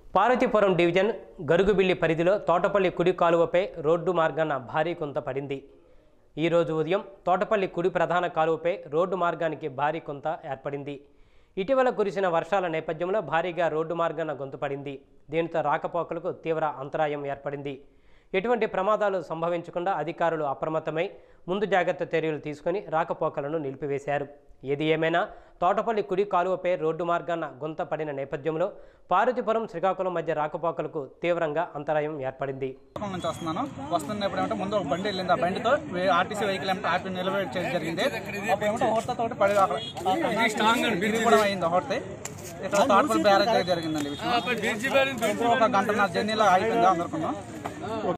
Parvathipuram division Garugubilli పరిధిలో తోటపల్లి కుడి కాలువపై road మార్గాన భారీ కొంత పడింది ఈరోజు ఉదయం తోటపల్లి కుడి ప్రధాన కాలువపై రోడ్డు మార్గానికి భారీ కొంత ఏర్పడింది ఇటీవల కురిసిన వర్షాల నేపథ్యంలో భారీగా రోడ్డు మార్గాన గొంతుపడింది దీంతో రాకపోకలకు తీవ్ర అంతరాయం ఏర్పడింది ఎటువంటి ప్రమాదాలు సంభవించకుండా అధికారులు అప్రమత్తమై ముందు జాగ్రత్త చర్యలు తీసుకుని రాకపోకలను నిలిపివేశారు ఏది ఏమైనా తోటపల్లి కుడి కాలువపై రోడ్డు మార్గాన గుంత పడిన నేపథ్యంలో పార్వతీపురం శ్రీకాకుళం మధ్య రాకపోకలకు తీవ్రంగా అంతరాయం ఏర్పడింది శ్రీకాకుళం నుంచి వస్తున్నాను వస్తున్నప్పుడు ఏమంటే ముందు ఒక బండి వెళ్ళింది ఆ బండితో వే- ఆర్టీసీ వెహికల్ ఏమంటే ఆపి నిలబెట్టి చేయడం జరిగింది అప్పుడు ఏమంటే హోర్త తోటి పడి అక్కడ ఇది కూడా అయింది హోర్త ఇక్కడ తాడుపల్లి బ్యారేజ్ దగ్గర జరిగిందండి ఈ విషయం. ఇప్పుడు ఒక గంటన్నర జర్నీలో ఆగిపోయింది అందరుకున్నాం